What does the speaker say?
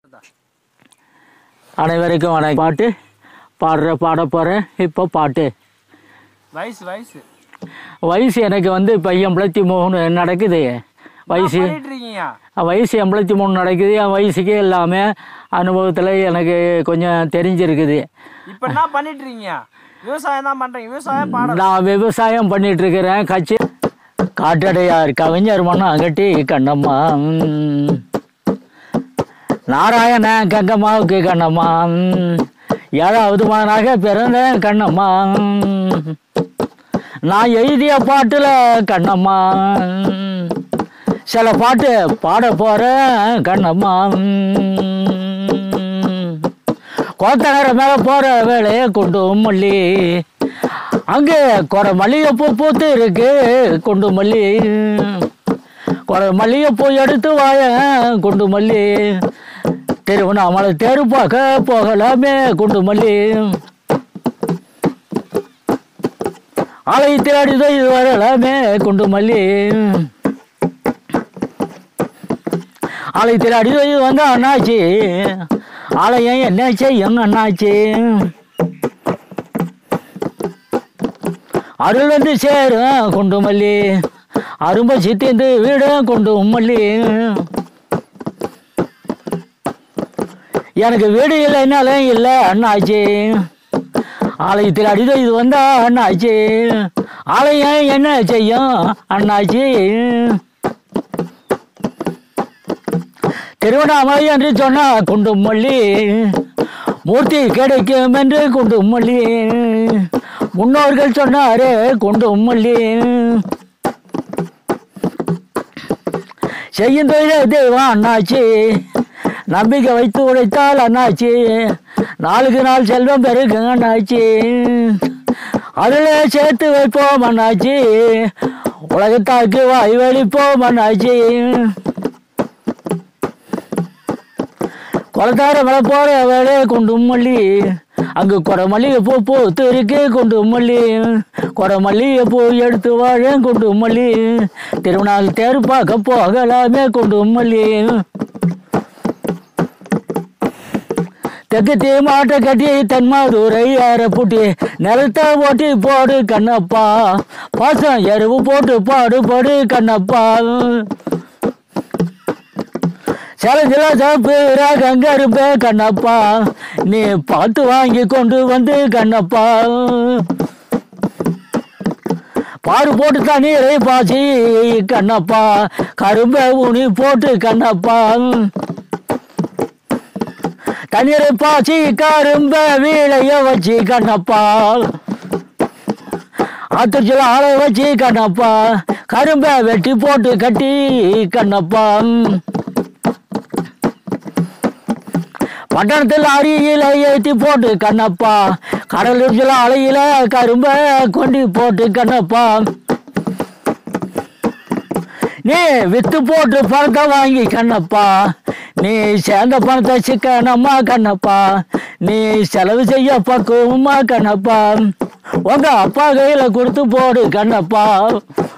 அனைவருக்கும் வணக்கம் பாட்டு பாடுற பாட போகிறேன் இப்போ பாட்டு வயசு வயசு வயசு எனக்கு வந்து இப்போ எண்பத்தி மூணு நடக்குது வயசு பண்ணிட்டு இருக்கீங்க வயசு எண்பத்தி மூணு நடக்குது என் வயசுக்கு எல்லாமே அனுபவத்தில் எனக்கு கொஞ்சம் தெரிஞ்சிருக்குது இப்ப என்ன பண்ணிட்டு இருக்கீங்க விவசாயம் தான் பண்றீங்க விவசாயம் பாடம் நான் விவசாயம் பண்ணிட்டு இருக்கிறேன் கட்சி காட்டடையார் கவிஞர் மண்ணம் கட்டி கண்ணம்மா ம். நாராயண கங்கம்மாவுக்கு கண்ணம்மா ம். ஏழாவது மகனாக பிறந்த கண்ணம்மா ம். நான் எழுதிய பாட்டுல கண்ணம்மா ம். சில பாட்டு பாட போறேன் கண்ணம்மா ம். கோத்தகர மேல போற வேலையை கொண்டு மல்லி அங்கே குறை மல்லிகைப்பூ பூத்து இருக்கு கொண்டு மல்லி குறை மல்லிகைப்பூ எடுத்து வாய கொண்டு மல்லி திருவண்ணாமலை தெரு பார்க்க போகலாமே கொண்டு மல்லி ஆலயத்தில் அடிதோ இது வரலாமே கொண்டு மல்லி ஆலயத்தில் அடிதோ இது வந்தா அண்ணாச்சி ஆலயம் என்ன செய்யும் அண்ணாச்சி அருள் வந்து சேரும் கொண்டு மல்லி அரும்ப சித்திந்து வீடும் கொண்டு மல்லி எனக்கு வீடு இல்லைன்னாலும் இல்லை அண்ணாச்சி ஆலயத்தில் அடிதோ இது வந்தா அண்ணாச்சி ஆலயம் என்ன செய்யும் அண்ணாச்சி திருவண்ணாமலை என்று சொன்னா குண்டு மல்லி மூர்த்தி கிடைக்கும் என்று குண்டு மல்லி முன்னோர்கள் சொன்னாரே குண்டு மல்லி செய்யும் தொழில தெய்வம் அண்ணாச்சி நம்பிக்கை வைத்து உழைத்தால் அண்ணாச்சி நாளுக்கு நாள் செல்வம் பெருக்குங்க அண்ணாச்சி அதில் சேர்த்து வைப்போம் அண்ணாச்சி உலகத்தாக்கு வாய் வலிப்போம் அண்ணாச்சி குளத்தார மலை போற வேலையை கொண்டு மல்லி அங்கு குறை மல்லிகை பூ பூத்து இருக்கு கொண்டு மல்லி குறை மல்லிகை பூ எடுத்து வாழ கொண்டு மல்லி திருநாள் தேர் பார்க்க போகலாமே கொண்டு மல்லி தெற்கு தீ மாட்டை கட்டி தென்மாதுரை ஏற பூட்டி நிலத்தை ஓட்டி போடு கண்ணப்பா பாசம் எருவு போட்டு பாடு போடு கண்ணப்பா சேலஞ்சில சாப்பு கங்க இருப்பே கண்ணப்பா நீ பார்த்து வாங்கி கொண்டு வந்து கண்ணப்பா பாரு போட்டு தண்ணீரை பாசி கண்ணப்பா கரும்பை ஊனி போட்டு கண்ணப்பா தண்ணீரை பாசி கரும்பை வீழைய வச்சு கண்ணப்பா ஆத்துச்சில ஆளை வச்சு கண்ணப்பா கரும்பை வெட்டி போட்டு கட்டி கண்ணப்பா பட்டணத்தில் அருகில ஏற்றி போட்டு கண்ணப்பா கடலூர்ல அலையில கரும்ப கொண்டு போட்டு கண்ணப்பா நீ வித்து போட்டு பணத்தை வாங்கி கண்ணப்பா நீ சேர்ந்த பணத்தை சிக்கனம்மா கண்ணப்பா நீ செலவு செய்ய பக்குவமா கண்ணப்பா உங்க அப்பா கையில கொடுத்து போடு கண்ணப்பா